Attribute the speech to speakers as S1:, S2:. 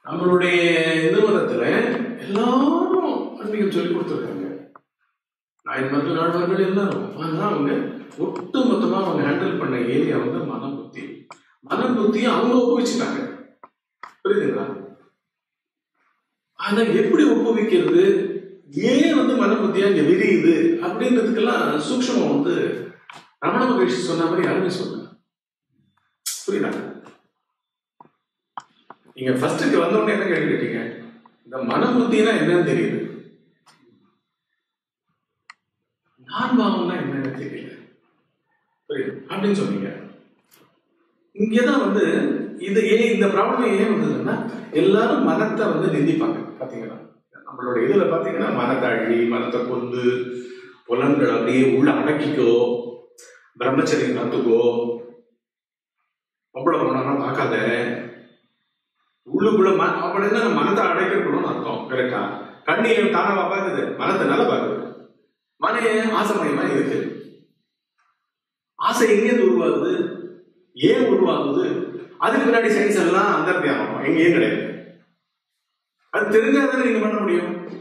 S1: நம்மளுடைய நிறுவனத்துல எல்லாரும் ஆன்மீகம் சொல்லி கொடுத்துருக்காங்க நாயன்மார்கள் ஆழ்வார்கள் எல்லாரும் ஆனா அவங்க ஒட்டு மொத்தமா அவங்க ஹேண்டில் பண்ண ஏரியா வந்து மன புத்தி மன புத்தியை அவங்க ஒப்புவிச்சுட்டாங்க புரியுதுங்களா ஆனா எப்படி ஒப்புவிக்கிறது ஏன் வந்து மன புத்தியா இங்க விரியுது அப்படின்றதுக்கெல்லாம் சூக்ஷ்மம் வந்து ரமண மகிழ்ச்சி சொன்ன மாதிரி யாருமே சொல்லுங்க புரியுதா நீங்க ஃபர்ஸ்ட்டுக்கு வந்த உடனே என்ன கேள்வி கேட்டீங்க இந்த மன புத்தினா என்னன்னு தெரியுது நான் பாவம்னா என்னன்னு தெரியல புரியுது அப்படின்னு சொன்னீங்க இங்கதான் வந்து இது ஏன் இந்த ப்ராப்ளம் ஏன் வந்ததுன்னா எல்லாரும் மனத்தை வந்து நிந்திப்பாங்க பாத்தீங்களா நம்மளோட இதுல பாத்தீங்கன்னா மனத்தை அழி மனத்தை கொந்து புலன்கள் அப்படியே உள்ள அடக்கிக்கோ பிரம்மச்சரியம் கத்துக்கோ பொம்பளை போனா பார்க்காத உள்ளுக்குள்ள ம அப்படின்னா மனத்தை அடைக்கணும்னு அர்த்தம் கரெக்டா கண்ணியை தானவா பார்க்குது மனத்தை நல்லா பார்க்குது மன ஆசமயமா இருக்கு ஆசை எங்கேருந்து உருவாகுது ஏன் உருவாகுது அதுக்கு பின்னாடி சயின்ஸ் எல்லாம் அந்த தியானம் எங்கேயும் கிடையாது அது தெரிஞ்சாதானே நீங்க பண்ண முடியும்